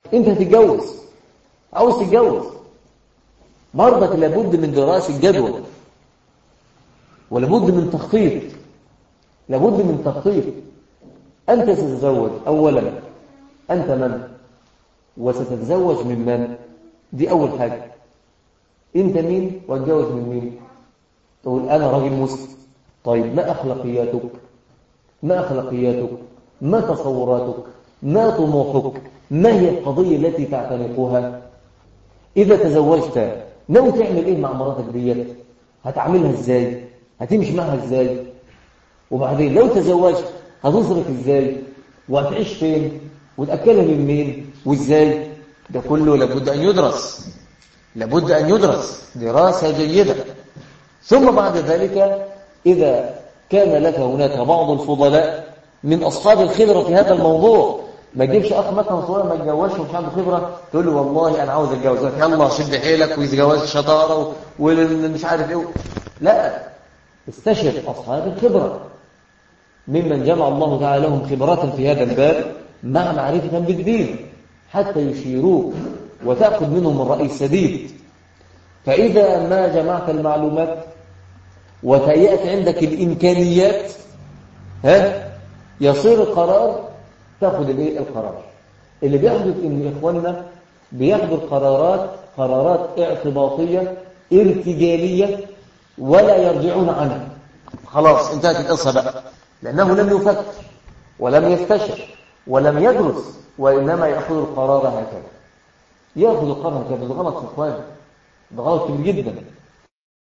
انت هتتجوز عاوز تتجوز برضك لابد من دراسة جدول ولابد من تخطيط لابد من تخطيط أنت ستتزوج أولا أنت من وستتزوج من من دي أول حاجة أنت مين واتجوز من مين تقول أنا راجل مسلم طيب ما أخلاقياتك ما أخلاقياتك ما تصوراتك ما طموحك ما هي القضية التي تعتنقها إذا تزوجت ناوي تعمل إيه مع مراتك ديت هتعملها إزاي هتمشي معها إزاي وبعدين لو تزوجت هتصرف إزاي وهتعيش فين وتأكلها من مين وإزاي ده كله لابد أن يدرس لابد أن يدرس دراسة جيدة ثم بعد ذلك إذا كان لك هناك بعض الفضلاء من أصحاب الخبرة في هذا الموضوع ما تجيبش أخ مثلا صغير ما يتجوزش ومش عنده خبرة تقول له والله أنا عاوز أتجوز يلا شد حيلك ويتجوز شطارة ومش عارف إيه لا استشر أصحاب الخبرة ممن جمع الله تعالى لهم خبرات في هذا الباب مع معرفة بالدين حتى يشيروك وتأخذ منهم الرأي السديد فإذا ما جمعت المعلومات وتهيأت عندك الإمكانيات ها يصير القرار تأخذ الايه القرار اللي بيحدث ان اخواننا بياخدوا القرارات قرارات اعتباطية ارتجالية ولا يرجعون عنها خلاص انتهت القصة بقى لأنه لم يفكر ولم يستشر ولم يدرس وإنما يأخذ القرار هكذا يأخذ القرار هكذا ده غلط يا اخوان ده غلط كبير جدا